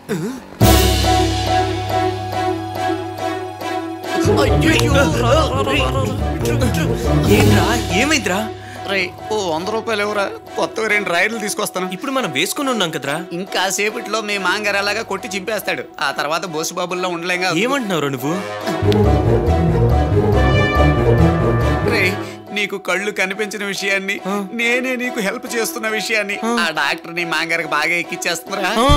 ఏంట్రా ఏమైందిరా రై ఓ వంద రూపాయలు ఎవరా కొత్తగా రెండు రాయిలు తీసుకొస్తాను ఇప్పుడు మనం వేసుకుని ఉన్నాం కదరా ఇంకా సేపట్లో మీ మాంగారు అలాగా కొట్టి చింపేస్తాడు ఆ తర్వాత బోసుబాబుల్లో ఉండలేగా ఏమంటున్నావురా నువ్వు రే నీకు కళ్ళు కనిపించిన విషయాన్ని నేనే నీకు హెల్ప్ చేస్తున్న విషయాన్ని ఆ డాక్టర్ నీ మాంగారికి బాగా ఎక్కిచ్చేస్తున్నారా ఆ?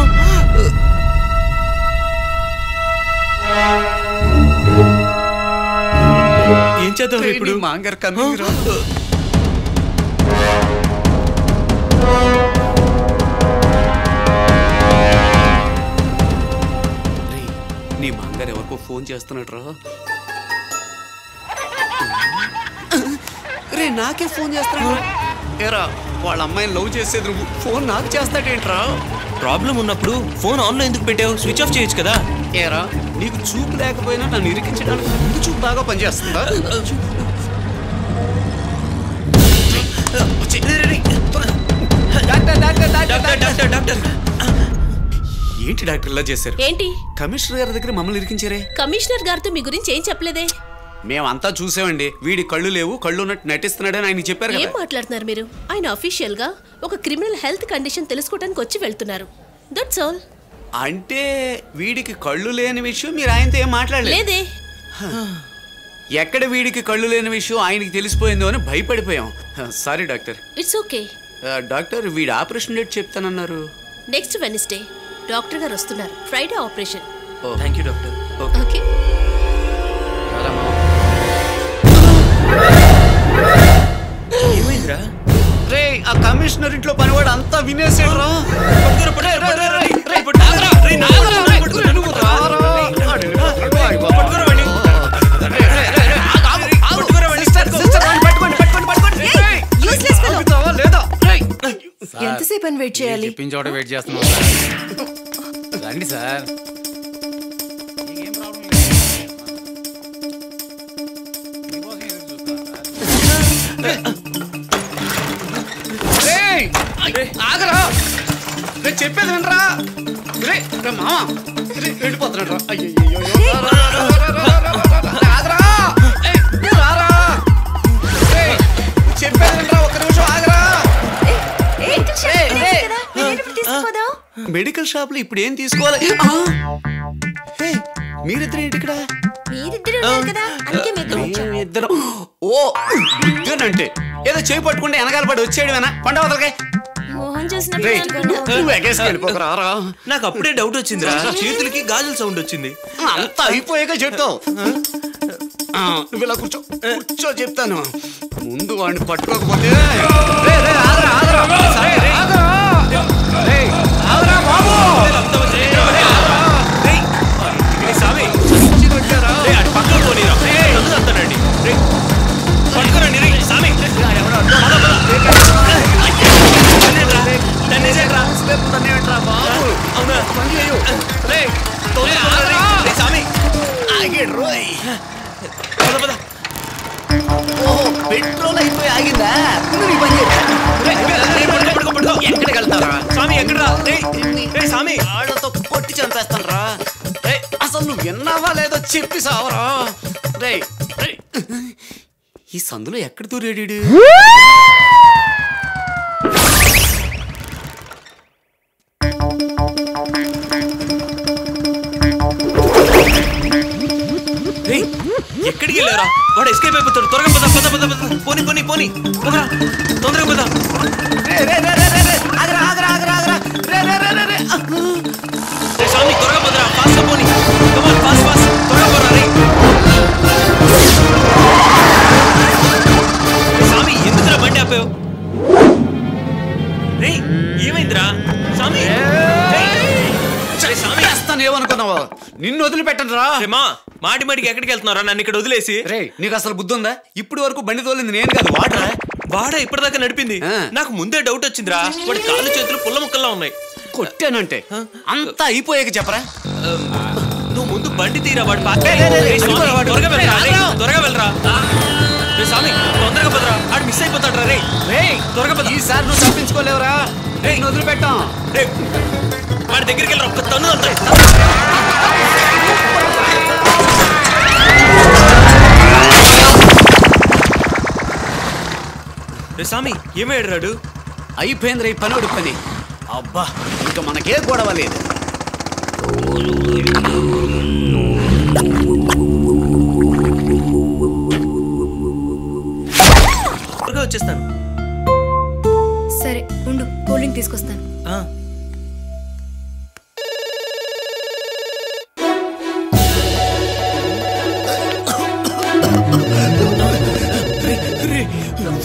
ఏం చేద్దాం రే, ఇప్పుడు నీ మాంగారు కమ్మింగ్ రా. రే, నీ మాంగారు ఎవరికో ఫోన్ చేస్తున్నాడు రా రే నాకే ఫోన్ చేస్తాడు ఏరా వాళ్ళ అమ్మాయిని లవ్ చేసేది నువ్వు ఫోన్ నాకు చేస్తాడేంట్రా ప్రాబ్లం ఉన్నప్పుడు ఫోన్ ఆన్ లో ఎందుకు పెట్టావు స్విచ్ ఆఫ్ చేయొచ్చు కదా ఏరా నీకు చూపు లేకపోయినా నన్ను ఇరికించడానికి ముందు చూపు బాగా పనిచేస్తుందా doctor, doctor, doctor, doctor doctor. Doctor doctor ఏంటి డాక్టర్ ఇలా చేశారు ఏంటి కమిషనర్ గారి దగ్గర మమ్మల్ని ఇరికించారే కమిషనర్ గారితో మీ గురించి ఏం చెప్పలేదే మేమంతా చూసామండి వీడి కళ్ళు లేవు కళ్ళు ఉన్నట్టు నటిస్తున్నాడని ఆయన చెప్పారు ఏం కదా మాట్లాడుతున్నారు మీరు ఆయన అఫీషియల్ గా ఒక క్రిమినల్ హెల్త్ కండిషన్ తెలుసుకోవడానికి వచ్చి వెళ్తున్నారు దట్స్ ఆల్ అంటే వీడికి కళ్ళు లేని విషయం మీరు ఆయనతో ఏం మాట్లాడలేదు లేదే ఎక్కడ వీడికి కళ్ళు లేని విషయం ఆయనకి తెలిసిపోయిందో అని భయపడిపోయాం సారీ డాక్టర్ ఇట్స్ ఓకే ఆ, డాక్టర్ వీడి ఆపరేషన్ డేట్ చెప్తానన్నారు నెక్స్ట్ వెనస్డే డాక్టర్ గారు వస్తున్నారు Friday operation thank you doctor okay ఏమైందిరా రే ఆ కమిషనర్ ఇంట్లో పనివాడు అంతా వినేసాడు రా పట్టుకోరా, పట్టుకోరా, రేయ్, రేయ్, పట్టుకోరా, రేయ్, నాగరా, రేయ్, పట్టుకోరా, నువ్వు రారా, రేయ్. పట్టుకోరా వాడిని. పట్టుకోరా వాడిని. యూస్లెస్ ఫెలో ఆగుతావా లేదా రేయ్. ఎంతసేపు అని వెయిట్ చేయాలి చెప్పిన చోట వెయిట్ చేస్తున్నాం సార్ రండి సార్ రేయ్, ఆగరా రే చెప్పేది వినరా రే రే మామ రే వెళ్ళిపోతున్నాడు రా అయ్యయ్యో రా, రా, రా, రా, రా, రా, రా, రా, రా, ఆగరా ఏయ్, రారా రేయ్, చెప్పేది వినరా ఒక్క నిమిషం ఆగరా మెడికల్ షాప్ లో ఇప్పుడు ఏం తీసుకోవాలి ఆ! ఏయ్, మీరిద్దరు ఏంటి ఇక్కడ మీరిద్దరు ఉన్నారు కదా అందుకే మీ ఇద్దరు వచ్చాం. ఇద్దరు ఓ ఇద్దరంటే ఏదో చేయి పట్టుకుంటే వెనకాల పడి వచ్చేయడమేనా పండవతలకే మోహన్ రేయ్, చూసినప్పుడు నువ్వు ఎగేసి వెళ్ళిపోకు రారా నాకు అప్పుడే డౌట్ వచ్చిందిరా చేతులకి గాజుల సౌండ్ వచ్చింది అంతా అయిపోయాక చెప్తావు ఆ, నువ్వు ఇలా కూర్చో కూర్చో చెప్తాను ముందు వాడిని పట్టుకోకపోతే రేయ్, రేయ్, ఆగరా, ఆగరా. రేయ్, ఆగరా. రేయ్, ఆగరా బాబు. రేయ్, రేయ్, స్వామి మంచిగా వచ్చారా? రేయ్, అటు పక్కకు పోనీరా. నన్ను చంపుతాడండి. రేయ్, పట్టుకోరండి, రేయ్, స్వామి. పద, పద. తన్నేయండిరా, తన్నేసేయండిరా. తన్నేయండిరా బాబు. అవునా? పని చేయు. రేయ్, తొందరగా పద, రేయ్. రేయ్, స్వామి. ఆగాడు, రోయ్. పద, పద. ఓహో, పెట్రోల్ అయిపోయి ఆగిందా ముందు నీ పని చేయు. రేయ్, రేయ్, పట్టుకో, పట్టుకో, పట్టుకో. ఎక్కడికి వెళ్తారా స్వామి ఎక్కడరా రేయ్ రేయ్ స్వామి ఆళ్ళతో కొట్టి చంపేస్తాను రా రేయ్, అసలు నువ్వు విన్నావా లేదో చెప్పి సావరా రే ఈ సందులో ఎక్కడ దూరేడు ఈడు? రేయ్ ఎక్కడికి వెళ్ళారా వాడు ఎస్కేప్ అయిపోతాడు త్వరగా పద పద పద పద పోని పోని పోని పదరా తొందరగా పద రే, రే, రే, రే, రే, రే, ఆగరా, ఆగరా, ఆగరా, ఆగరా. రే, రే, రే, రే, రే. రేయ్ స్వామి త్వరగా పదరా ఫాస్ట్ పోని కమాన్ ఫాస్ట్ ఫాస్ట్ త్వరగా పదరా రేయ్ రేయ్, స్వామి ఎందుకురా బండి ఆపావు రేయ్ ఏమైందిరా స్వామి రేయ్ రేయ్, స్వామి చేస్తాను ఏమనుకున్నావా నిన్ను వదిలిపెట్టను రా రేయ్, మా మాటి మాటికి ఎక్కడికి వెళ్తున్నారా నన్ను ఇక్కడ వదిలేసి రే నీకు అసలు బుద్ధి ఉందా ఇప్పుడు వరకు బండి తోలింది నేను కాదు వాడరా వాడా ఇప్పటిదాకా నడిపింది ఆ. నాకు ముందే డౌట్ వచ్చిందిరా వాడి కాళ్ళు చేతులు పుల్ల ముక్కల్లా ఉన్నాయి కొట్టానంటే అంతా అయిపోయాక చెప్పరా నువ్వు ముందు బండి తీరా వాడు పా- లే, లే, లే, రేయ్, స్వామి, వెళ్ళిపో, వాడు. త్వరగా వెళ్ళరా రేయ్, రేయ్, ఆగు. త్వరగా వెళ్ళరా రేయ్, స్వామి తొందరగా పదరా ఆడు మిస్ అయిపోతాడు రే రే త్వరగా పద ఈసారి నువ్వు తప్పించుకోలేవురా రేయ్. వదిలిపెట్టాం రేయ్, వాడి దగ్గరికి వెళ్ళి ఒక్క తన్ను అంతే రే స్వామి ఏమేడాడు అయిపోయింది ఈ పనోడి పని అబ్బా ఇంకా మనకే గొడవ లేదు త్వరగా వచ్చేస్తాను సరే ఉండు కూల్ డ్రింక్ తీసుకొస్తాను ఆ,